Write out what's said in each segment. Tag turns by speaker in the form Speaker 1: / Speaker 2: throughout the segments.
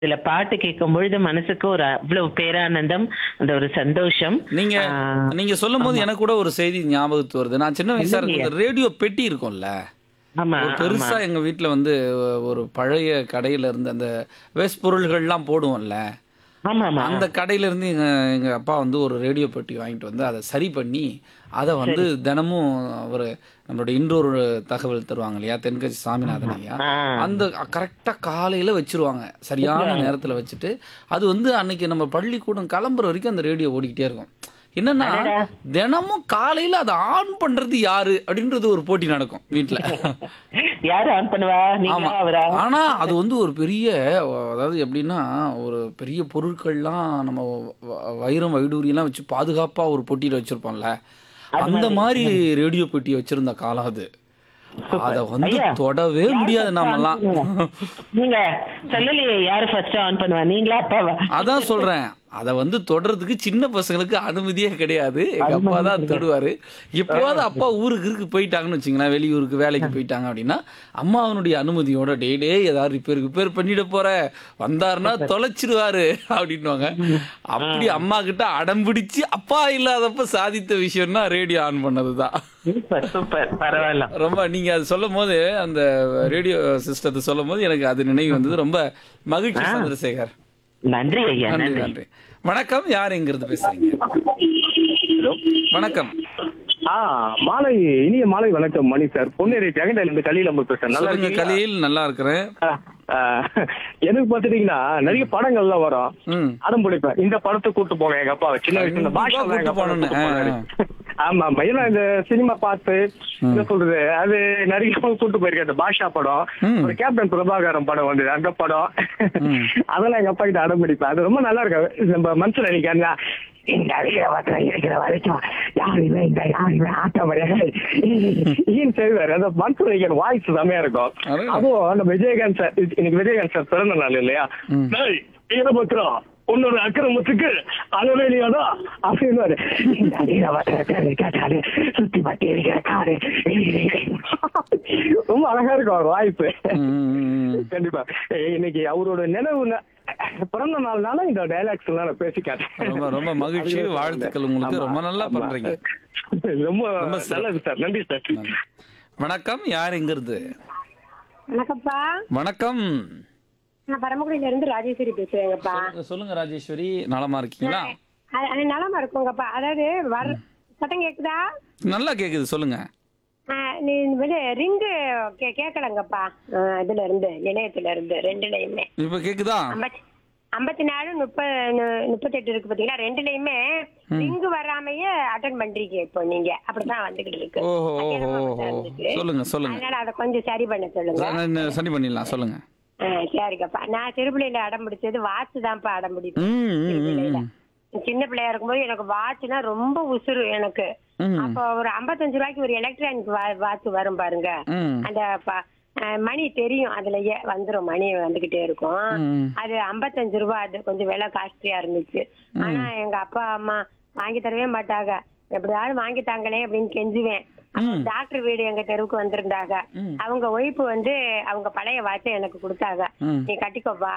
Speaker 1: இதுல பாட்டு கேட்கும் பொழுது மனசுக்கு ஒரு அவ்வளவு பேரானந்தம் அந்த ஒரு சந்தோஷம்
Speaker 2: நீங்க
Speaker 1: ஆ,
Speaker 2: நீங்க சொல்லும் போது எனக்கு கூட ஒரு செய்தி ஞாபகத்து வருது நான் சின்ன வயசா இருக்கும் ரேடியோ பெட்டி இருக்கும்ல
Speaker 1: ஆமா
Speaker 2: ஒரு பெருசா எங்க வீட்ல வந்து ஒரு பழைய கடையில இருந்து அந்த வேஸ்ட் பொருள்கள்லாம் போடுவோம்ல
Speaker 1: ஆமா ஆமா
Speaker 2: அந்த கடையில இருந்து எங்க எங்க அப்பா வந்து ஒரு ரேடியோ பெட்டி வாங்கிட்டு வந்து அதை சரி பண்ணி அதை வந்து தினமும் ஒரு நம்மளோட இன்னொரு தகவல் தருவாங்க இல்லையா தென்கட்சி சாமிநாதன் ஐயா
Speaker 1: ஆ.
Speaker 2: அந்த கரெக்டா காலையில வச்சிருவாங்க சரியான நேரத்துல வச்சுட்டு அது வந்து அன்னைக்கு நம்ம பள்ளிக்கூடம் கிளம்புற வரைக்கும் அந்த ரேடியோ ஓடிக்கிட்டே இருக்கும் என்னன்னா தினமும் காலையில அதை ஆன் பண்றது யாரு அப்படின்றது ஒரு போட்டி நடக்கும் வீட்ல
Speaker 1: யாரு ஆன் பண்ணுவா நீங்க
Speaker 2: ஆமா
Speaker 1: அவரா
Speaker 2: ஆனா அது வந்து ஒரு பெரிய அதாவது எப்படின்னா ஒரு பெரிய பொருட்கள்லாம் நம்ம வ- வைரம் வைடூரியெல்லாம் வச்சு பாதுகாப்பா ஒரு பொட்டியில வச்சிருப்போம்ல அந்த மாதிரி ரேடியோ பெட்டி வச்சிருந்த காலம் அது அத வந்து
Speaker 1: ஐயா,
Speaker 2: தொடவே முடியாது நாமெல்லாம்
Speaker 1: நீங்க சொல்லலையே யாரு ஃபர்ஸ்ட் ஆன் பண்ணுவா நீங்களா அப்பாவா
Speaker 2: அதான் சொல்றேன் அத வந்து தொடறதுக்கு சின்ன பசங்களுக்கு அனுமதியே கிடையாது எங்க அப்பா தான் தொடுவாரு எப்போவாவது அப்பா ஊருக்கு இருக்கு போயிட்டாங்கன்னு வச்சுங்களேன் வெளியூருக்கு வேலைக்கு போயிட்டாங்க அப்படின்னா அம்மாவனுடைய அனுமதியோட டே டே ஏதாவது ரிப்பேர் ரிப்பேர் பண்ணிட போற வந்தாருன்னா தொலைச்சிடுவாரு அப்படின்னுவாங்க அப்படி அம்மா கிட்ட அடம் பிடிச்சு அப்பா இல்லாதப்ப சாதித்த விஷயம்னா ரேடியோ ஆன் பண்ணதுதான்
Speaker 1: சூப்பர் சூப்பர் பரவாயில்ல
Speaker 2: ரொம்ப நீங்க அது சொல்லும் போது அந்த ரேடியோ சிஸ்டத்தை சொல்லும் போது எனக்கு அது நினைவு வந்தது ரொம்ப மகிழ்ச்சி சந்திரசேகர்
Speaker 1: நன்றி ஐயா
Speaker 2: நன்றி
Speaker 1: நன்றி
Speaker 2: நன்றி வணக்கம் யார் எங்கிருந்து பேசுறீங்க வணக்கம்
Speaker 3: ஆ மாலை இனிய மாலை வணக்கம் மணி சார் பொன்னேரி ஜெகண்டையில இருந்து கலியில நம்ம பேசுறேன் நல்லா
Speaker 2: சொல்லுங்க
Speaker 3: இருக்கீங்களா?
Speaker 2: கலியில் நல்லா இருக்கிறேன்
Speaker 3: ஆ, ஆ, எனக்கு பாத்துட்டீங்கன்னா நிறைய படங்கள்லாம் வரும்
Speaker 2: ம்
Speaker 3: அடம் பிடிப்பேன் இந்த படத்தை கூட்டு போங்க எங்க அப்பா சின்ன வயசுல இந்த
Speaker 2: கண்டிப்பா
Speaker 3: பாஷா தான் எங்க
Speaker 2: கூட்டு
Speaker 3: அப்பா
Speaker 2: போகணும்னு.
Speaker 3: கூட்டு போனாரு.
Speaker 2: ஆ,
Speaker 3: ஆமா ஆமா ஏன்னா இந்த சினிமா பார்த்து என்ன சொல்றது அது நிறைய கூட்டு போயிருக்கேன் இந்த பாஷா படம்
Speaker 2: ம்.
Speaker 3: ஒரு கேப்டன் பிரபாகரன் படம் வந்தது அந்த படம்
Speaker 2: ம்.
Speaker 3: அதெல்லாம் எங்க அப்பா கிட்ட அடம் பிடிப்பேன் அது ரொம்ப நல்லா இருக்கு நம்ம மனசுல நினைக்காங்க இந்த வீரவத்துல இருக்கிற வரைக்கும் யாருமே இந்த யாருமே ஆட்ட முடியாது ஈன் செய்வார் அந்த மனசுல நினைக்கிற வாய்ஸ் செம்மையா இருக்கும்
Speaker 2: அடடா.
Speaker 3: அதுவும் அந்த விஜயகாந்த் சார் இன்னைக்கு விஜயகாந்த் சார் பிறந்த நாள் இல்லையா
Speaker 2: ம்.
Speaker 3: டேய், வீரபத்ரம் உன்னோட அக்கிரமத்துக்கு அளவே இல்லையாடா அப்படின்னு இந்த வீரபத்திரத்தை கேட்டாரு சுத்தி பட்டி இருக்கிற காரு ரொம்ப அழகா இருக்கும் அவர் வாய்ப்பு
Speaker 2: ம், ம், ம்.
Speaker 3: கண்டிப்பா ஏய், இன்னைக்கு அவரோட நினைவு நா- பிறந்த நாள்னால இந்த டைலாக்ஸ் எல்லாம் நான் பேசி காட்டுறேன்
Speaker 2: ரொம்ப ரொம்ப மகிழ்ச்சி வாழ்த்துக்கள் உங்களுக்கு
Speaker 3: ஆமா,
Speaker 2: ரொம்ப நல்லா
Speaker 3: ஆமா.
Speaker 2: பண்றீங்க
Speaker 3: ரொம்ப
Speaker 2: ரொம்ப சிறப்பு.
Speaker 3: நல்லது சார் நன்றி சார்
Speaker 2: நன்றி. வணக்கம் யார் எங்கிருந்து
Speaker 4: வணக்கம்ப்பா
Speaker 2: வணக்கம்
Speaker 4: நான் பரமக்குடியில இருந்து ராஜேஸ்வரி பேசுறேங்கப்பா
Speaker 2: சொல்லுங்க, சொல்லுங்க ராஜேஸ்வரி நலமா இருக்கீங்களா
Speaker 4: அ- அது நலமா இருக்குங்கப்பா அதாவது வர சத்தம் கேக்குதா
Speaker 2: நல்லா கேக்குது சொல்லுங்க
Speaker 4: ஆ, நீ வந்து ரிங்கு கே கேட்கலங்கப்பா ஆ, இதுல இருந்து இணையத்துல இருந்து ரெண்டுலயுமே
Speaker 2: இப்ப கேக்குதா
Speaker 4: ஐம்பத்தி ஐம்பத்தி நாலு முப்பது முப்பத்தெட்டு இருக்கு பாத்தீங்களா ரெண்டுலயுமே ரிங்கு வராமையே அட்டன் பண்றீங்க இப்போ நீங்க அப்படிதான் வந்துகிட்டு இருக்கு
Speaker 2: ஓஹோ ஓஹோ
Speaker 4: மத்தியானமா
Speaker 2: ஓஹோ
Speaker 4: அப்படிதான் இருந்துச்சு.
Speaker 2: சொல்லுங்க சொல்லுங்க
Speaker 4: அதனால அதை கொஞ்சம் சரி பண்ண சொல்லுங்க
Speaker 2: ச- நான் சரி பண்ணிடலாம் சொல்லுங்க
Speaker 4: ஆ, சரிங்கப்பா நான் சிறுபிள்ளையில அடம் பிடிச்சது வாட்ச் தான்ப்பா அடம் பிடிப்பேன்
Speaker 2: ம், ம், ம்,
Speaker 4: பிள்ளையில.
Speaker 2: ம்.
Speaker 4: சின்ன பிள்ளையா இருக்கும்போது எனக்கு வாட்ச்னா ரொம்ப உசுறு எனக்கு
Speaker 2: ம்.
Speaker 4: அப்போ ஒரு 55 ரூபாய்க்கு ஒரு எலக்ட்ரானிக் வாட்ச் வரும் பாருங்க
Speaker 2: ம்.
Speaker 4: அந்த ப- அஹ் மணி தெரியும் அதுலயே வந்துரும் மணி வந்துகிட்டே இருக்கும்
Speaker 2: ம்.
Speaker 4: அது 55 ரூபாய் அது கொஞ்சம் விலை காஸ்ட்லியா இருந்துச்சு ஆனா எங்க அப்பா அம்மா வாங்கி தரவே மாட்டாங்க எப்படியாவது வாங்கி தாங்களே அப்படின்னு கெஞ்சுவேன் அப்போ டாக்டர் வீடு எங்க தெருவுக்கு வந்திருந்தாங்க அவங்க ஒய்ஃபு வந்து அவங்க பழைய வாட்சை எனக்கு கொடுத்தாங்க
Speaker 2: ம்.
Speaker 4: நீ கட்டிக்கோப்பா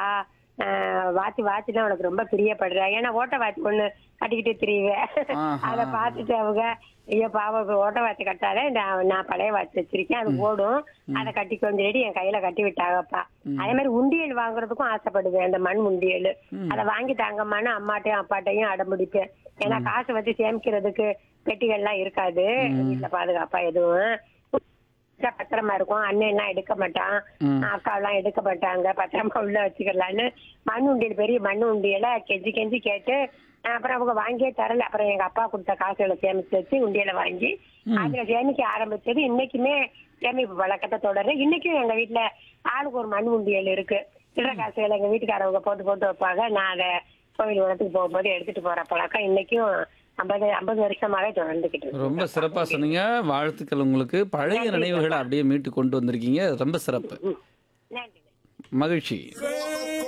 Speaker 4: வாட்ச் வாட்ச்னா உனக்கு ரொம்ப பிரியப்படுற ஏன்னா ஓட்ட வாட்ச் ஒண்ணு கட்டிக்கிட்டு திரியுவேன்
Speaker 2: ஆஹா.
Speaker 4: அத பார்த்துட்டு அவங்க ஐயோ பாவம் இப்ப ஓட்ட வாட்ச் கட்டாத நான் நான் பழைய வாட்ச் வச்சிருக்கேன் அது ஓடும் அதை கட்டிக்கோன்னு சொல்லிட்டு என் கையில கட்டி விட்டாங்கப்பா அதே மாதிரி உண்டியல் வாங்குறதுக்கும் ஆசைப்படுவேன் அந்த மண் உண்டியல் அதை வாங்கி தாங்கம்மான்னு அம்மாட்டையும் அப்பாட்டையும் அடம்பிடிப்பேன் ஏன்னா காசு வச்சு சேமிக்கிறதுக்கு பெட்டிகள்லாம் இருக்காது வீட்டுல பாதுகாப்பா எதுவும் வச்சா பத்திரமா இருக்கும் அண்ணன் எல்லாம் எடுக்க மாட்டான் அக்கா எல்லாம் எடுக்க மாட்டாங்க பத்திரமா உள்ள வச்சுக்கலான்னு மண் உண்டியல் பெரிய மண் உண்டியல கெஞ்சி கெஞ்சி கேட்டு அஹ் அப்புறம் அவங்க வாங்கியே தரல அப்புறம் எங்க அப்பா கொடுத்த காசுகளை சேமிச்சு வச்சு உண்டியல வாங்கி அதுல சேமிக்க ஆரம்பிச்சது இன்னைக்குமே சேமிப்பு பழக்கத்தை தொடரு இன்னைக்கும் எங்க வீட்டுல ஆளுக்கு ஒரு மண் உண்டியல் இருக்கு சில்லற காசுகளை எங்க வீட்டுக்காரவங்க போட்டு போட்டு வைப்பாங்க நான் அதை கோவில் உலகத்துக்கு போகும்போது எடுத்துட்டு போற பழக்கம் இன்னைக்கும் ஐம்பது ஐம்பது வருஷமாவே தொடர்ந்துகிட்டு இருக்கு
Speaker 2: ரொம்ப சிறப்பா சொன்னீங்க வாழ்த்துக்கள் உங்களுக்கு பழைய நினைவுகளை அப்படியே மீட்டு கொண்டு வந்திருக்கீங்க ரொம்ப சிறப்பு
Speaker 4: நன்றி
Speaker 2: மகிழ்ச்சி